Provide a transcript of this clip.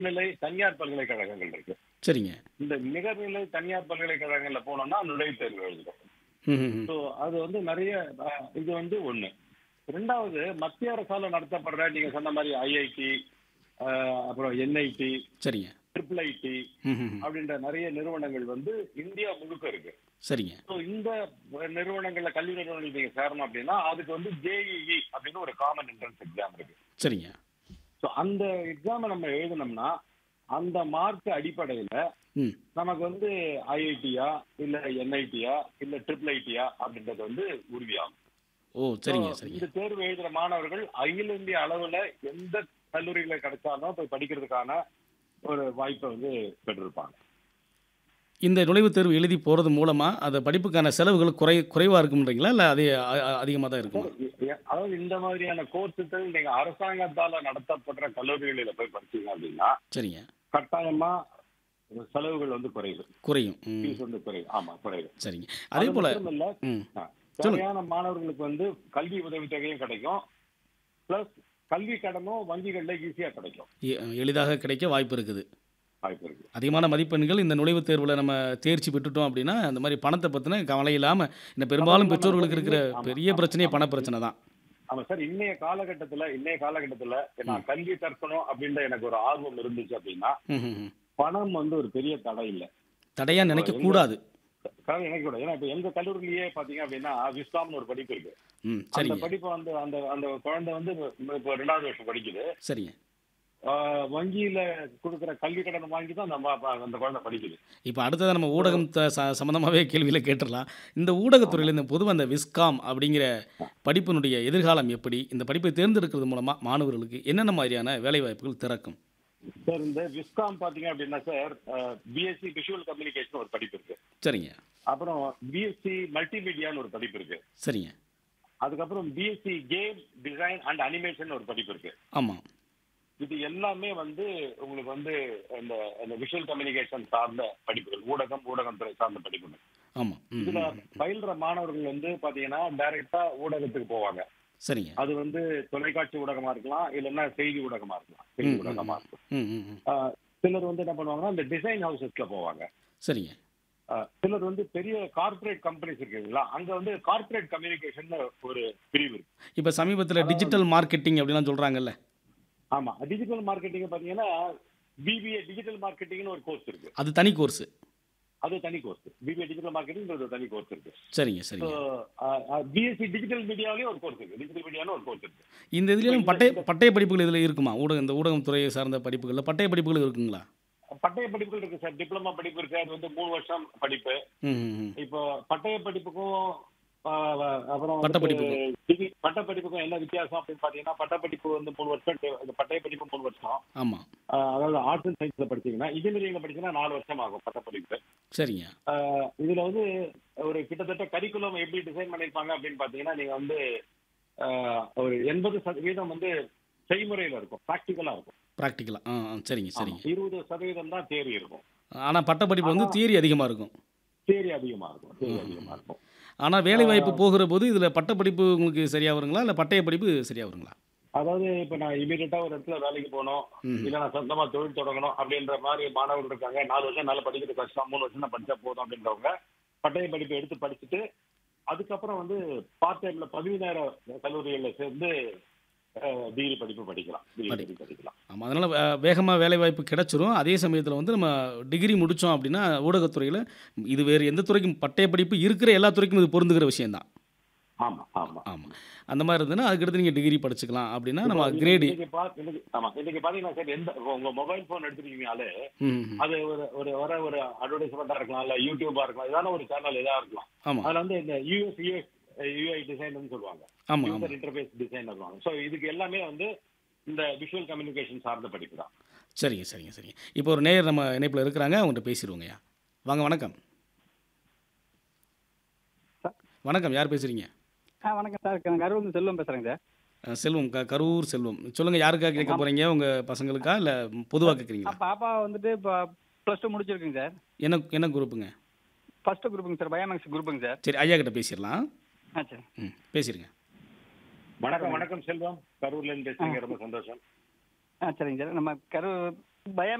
நிலை தனியார் பல்கலைக்கழகங்கள் இருக்கு சரிங்க இந்த நிகர்நிலை தனியார் பல்கலைக்கழகங்கள்ல போனோம்னா நுழைவுத் தேர்வு எழுதுறோம் ம் ம், ம். ஸோ அது வந்து நிறைய அஹ், இது வந்து ஒண்ணு ரெண்டாவது மத்திய அரசால நடத்தப்படுற நீங்க சொன்ன மாதிரி ஐஐடி அப்புறம் என்ஐடி சரிங்க ட்ரிபிள் ஐடி ம் ம், ம். அப்படின்ற நிறைய நிறுவனங்கள் வந்து இந்தியா முழுக்க இருக்கு சரிங்க ஸோ இந்த நிறுவனங்கள்ல கல்வி நிறுவனங்கள் நீங்க சேரணும் அப்படின்னா அதுக்கு வந்து ஜேஇஇ அப்படின்னு ஒரு காமன் என்ட்ரன்ஸ் எக்ஸாம் இருக்கு சரிங்க ஸோ அந்த எக்ஸாமை நம்ம எழுதணும்னா அந்த மார்க் அடிப்படையில ம் நமக்கு வந்து ஐஐடியா இல்ல என்ஐடியா இல்ல ட்ரிபிள் ஐடியா அப்படின்றது வந்து உறுதியாகும் ஓ சரிங்க So, சரிங்க இந்த தேர்வு எழுதுற மாணவர்கள் அகில இந்திய அளவுல எந்த கல்லூரிகளை கிடைச்சாலும் போய் படிக்கிறதுக்கான ஒரு வாய்ப்பை வந்து பெற்றிருப்பாங்க இந்த நுழைவுத் தேர்வு எழுதி போகிறது மூலமாக அந்த படிப்புக்கான செலவுகள் குறை குறைவாக இருக்கும்ன்றீங்களா இல்லை அதே அதிகமாக தான் இருக்குமா எ- அதாவது இந்த மாதிரியான கோர்ஸுகள் நீங்க அரசாங்கத்தால நடத்தப்படுற கல்லூரிகளில போய் படிச்சீங்க அப்படின்னா சரிங்க கட்டாயமா செலவுகள் வந்து குறைவு குறையும் ம் ஃபீஸ் வந்து குறைவு ஆமா குறைவு சரிங்க அதே அது போல் மட்டும் இல்ல ம் ஆ, தேவையான மாணவர்களுக்கு வந்து கல்வி உதவித்தொகையும் கிடைக்கும் பிளஸ் கல்வி கடனும் வங்கிகள்ல ஈஸியா கிடைக்கும் எ- எளிதாக கிடைக்க வாய்ப்பு இருக்குது வாய்ப்பு இருக்கு அதிகமான மதிப்பெண்கள் இந்த நுழைவுத் தேர்வில் நம்ம தேர்ச்சி பெற்றுட்டோம் அப்படின்னா அந்த மாதிரி பணத்தை பற்றின கவலை இல்லாமல் இந்த பெரும்பாலும் பெற்றோர்களுக்கு இருக்கிற ஆமா, பெரிய ஆமா, பிரச்சனையே ஆமா. பண பிரச்சனை தான் ஆமா சார் இன்னைய காலகட்டத்துல இன்னைய காலகட்டத்துல நான் கல்வி கற்கணும் அப்படின்ற எனக்கு ஒரு ஆர்வம் இருந்துச்சு அப்படின்னா ம், ம், ம். பணம் வந்து ஒரு பெரிய தடை இல்ல தடையாக நினைக்கக்கூடாது காரணம் எனக்கு கூட ஏன்னா இப்ப எங்க கல்லூரியிலேயே பாத்தீங்க அப்படின்னா விஸ்காம்னு ஒரு படிப்பு இருக்கு ம் அந்த சரிங்க படிப்பு வந்து அந்த அந்த குழந்தை வந்து இப்போ ரெண்டாவது வருஷம் படிக்குது சரிங்க ஆஹ் வங்கியில கொடுக்குற கல்வி கடன் வாங்கி தான் நம்ம அப்ப அந்த குழந்தை படிக்குது இப்போ அடுத்தது நம்ம ஊடகம் த ச சம்மந்தமாகவே கேள்வியில் கேட்டுடலாம் இந்த ஊடகத்துறையில் இந்த பொதுவாக இந்த விஸ்காம் அப்படிங்கிற படிப்பினுடைய எதிர்காலம் எப்படி இந்த படிப்பை தேர்ந்தெடுக்கிறது மூலமாக மாணவர்களுக்கு என்னென்ன மாதிரியான வேலைவாய்ப்புகள் திறக்கும் சார் இந்த விஸ்காம் பாத்தீங்க அப்படின்னா சார் பிஎஸ்சி விஷுவல் கம்யூனிகேஷன் ஒரு படிப்பு இருக்கு சரிங்க அப்புறம் பிஎஸ்சி மல்டிமீடியான்னு ஒரு படிப்பு இருக்கு சரிங்க அதுக்கப்புறம் B Sc game design and animation ஒரு படிப்பு இருக்கு ஆமாம் இது எல்லாமே வந்து உங்களுக்கு வந்து இந்த இந்த விஷுவல் கம்யூனிகேஷன் சார்ந்த படிப்புகள் ஊடகம் ஊடகம் துறை சார்ந்த படிப்புகள் ஆமாம் ம் இதுல ம், ம். பயில்ற மாணவர்கள் வந்து பாத்தீங்கன்னா டைரக்டா ஊடகத்துக்கு போவாங்க சரிங்க அது வந்து தொலைக்காட்சி ஊடகமா இருக்கலாம் இல்லைன்னா செய்தி ஊடகமா இருக்கலாம் செய்தி ம், ம், ஊடகமா இருக்கும் ம் ம் ம் ஆஹ் சிலர் வந்து என்ன பண்ணுவாங்கன்னா இந்த டிசைன் ஹவுசஸ்ல போவாங்க சரிங்க ஆஹ் சிலர் வந்து பெரிய கார்ப்பரேட் கம்பெனிஸ் இருக்குங்களா அங்க வந்து கார்ப்பரேட் கம்யூனிகேஷன் ஒரு பிரிவு இருக்கு இப்போ சமீபத்தில் டிஜிட்டல் மார்க்கெட்டிங் அப்படிலாம் சொல்கிறாங்கல்ல ஆமா டிஜிட்டல் மார்க்கெட்டிங் பாத்தீங்கன்னா பிபிஏ டிஜிட்டல் மார்க்கெட்டிங்னு ஒரு கோர்ஸ் இருக்கு அது தனி கோர்ஸு அது தனி கோர்ஸ் பிபிஏ டிஜிட்டல் மார்க்கெட்டிங் ஒரு தனி கோர்ஸ் இருக்கு சரிங்க சரிங்க பிஎஸ்சி டிஜிட்டல் மீடியாவிலேயும் ஒரு கோர்ஸ் இருக்கு டிஜிட்டல் மீடியான்னு ஒரு கோர்ஸ் இருக்கு இந்த இதுலேயும் பட்டய பட்டய படிப்புகள் இதில் இருக்குமா ஊடகம் இந்த ஊடகம் துறையை சார்ந்த படிப்புகளில் பட்டய படிப்புகள் இருக்குங்களா பட்டய படிப்புகள் இருக்கு சார் டிப்ளமா படிப்பு இருக்கு அது வந்து மூணு வருஷம் படிப்பு ம் ம் ம் இப்போ பட்டய படிப்புக்கும் ஆஹ் அப்புறம் பட்டப்படிப்புக்கும். டிகிரி- பட்டப்படிப்புக்கும் என்ன வித்தியாசம் அப்படின்னு பாத்தீங்கன்னா பட்டப்படிப்பு வந்து மூணு வருஷம் டே- இந்த பட்டய படிப்பு மூணு வருஷம் ஆமாம் ஆஹ் அதாவது ஆர்ட்ஸ் அண்ட் சயின்ஸ்ல படிச்சீங்கன்னா இன்ஜினியரிங்ல படிச்சீங்கன்னா நாலு வருஷம் ஆகும் பட்டப்படிப்பு சரிங்க ஆஹ் இதுல வந்து ஒரு கிட்டத்தட்ட கரிக்குலம் எப்படி டிசைன் பண்ணிருப்பாங்க அப்படின்னு பாத்தீங்கன்னா நீங்க வந்து ஆஹ் ஒரு எண்பது சதவீதம் வந்து செய்முறையில இருக்கும் ப்ராக்டிக்கலா இருக்கும் ப்ராக்டிக்கலாக ஆ ஆ சரிங்க சரிங்க இருபது சதவீதம் தான் தேரி இருக்கும் ஆனால் பட்டப்படிப்பு வந்து தியரி அதிகமாக இருக்கும் தேரி அதிகமா இருக்கும் தேரி அதிகமா இருக்கும் ஆனால் வேலைவாய்ப்பு போகிற போது இதில் பட்டப்படிப்பு உங்களுக்கு சரியாக வருங்களா இல்லை பட்டய படிப்பு சரியாக வருங்களா அதாவது இப்ப நான் இமீடியட்டா ஒரு இடத்துல வேலைக்கு போகணும் ம். இல்ல நான் சொந்தமா தொழில் தொடங்கணும் அப்படின்ற மாதிரி மாணவர்கள் இருக்காங்க நாலு வருஷம் நல்லா படிக்கிறது கஷ்டம் மூணு வருஷம் நான் படிச்சா போதும் அப்படின்றவங்க பட்டய படிப்பு எடுத்து படிச்சுட்டு அதுக்கப்புறம் வந்து பார்ட் டைம்ல பதவி நேர கல்லூரிகள்ல சேர்ந்து டிகிரி படிப்பு படிக்கலாம் டிகிரி படி- படிப்பு படிக்கலாம் ஆமாம் அதனால் வேகமாக வேலைவாய்ப்பு கிடைச்சிரும் அதே சமயத்தில் வந்து நம்ம டிகிரி முடித்தோம் அப்படின்னா ஊடகத்துறையில் இது வேறு எந்த துறைக்கும் பட்டய படிப்பு இருக்கிற எல்லா துறைக்கும் இது பொருந்துகிற விஷயம்தான் ஆமா ஆமா ஆமாம் அந்த மாதிரி இருந்ததுன்னா அதுக்கடுத்து நீங்கள் டிகிரி படிச்சுக்கலாம் அப்படின்னா நம்ம இப்போ கிரேடு இன்னைக்கு பா- இன்னைக்கு- ஆமா இன்னைக்கு பாத்தீங்கன்னா சார் எந்த உங்க மொபைல் போன் எடுத்துட்டீங்கனாலே ம் அது ஒரு ஒரு வர ஒரு அட்வர்டைஸ்மெண்டா இருக்கலாம் இல்ல யூடியூபா இருக்கலாம் ஏதாவது ஒரு சேனல் எதா இருக்கலாம் ஆமாம் அதுல வந்து இந்த யூஎஸ் யூஎஸ் யூஐ டிசைன் சொல்லுவாங்க ஆமாம் யூசர் ஆமாம் இன்டர்ஃபேஸ் டிசைன் சொல்லுவாங்க ஸோ இதுக்கு எல்லாமே வந்து இந்த விஷுவல் கம்யூனிகேஷன் சார்ந்த படிப்பு தான் சரிங்க சரிங்க சரிங்க இப்போ ஒரு நேயர் நம்ம இணைப்பில் இருக்கிறாங்க அவங்கள்ட்ட பேசிடுவோங்கய்யா வாங்க வணக்கம் வணக்கம் யார் பேசுகிறீங்க ஆ வணக்கம் சார் நான் கரூர்ந்து செல்வம் பேசுகிறேங்க சார் அஹ் செல்வம் க கரூர் செல்வம் சொல்லுங்கள் யாருக்காக கேட்க போகிறீங்க உங்கள் பசங்களுக்கா இல்லை பொதுவாக கேட்குறீங்களா பாப்பா வந்துட்டு இப்போ ப்ளஸ் டூ முடிச்சிருக்குங்க சார் என்ன என்ன குரூப்புங்க ஃபஸ்ட்டு குரூப்புங்க சார் பயோமேக்ஸ் குரூப்புங்க சார் சரி ஐயா கிட்ட பேசிடலாம் ஆ சரி ம் பேசிடுங்க வணக்கம் வணக்கம் செல்வம் கரூர்ல இருந்து பேசுறீங்க ரொம்ப சந்தோஷம் ஆ சரிங்க சார் நம்ம கரூர் பயோ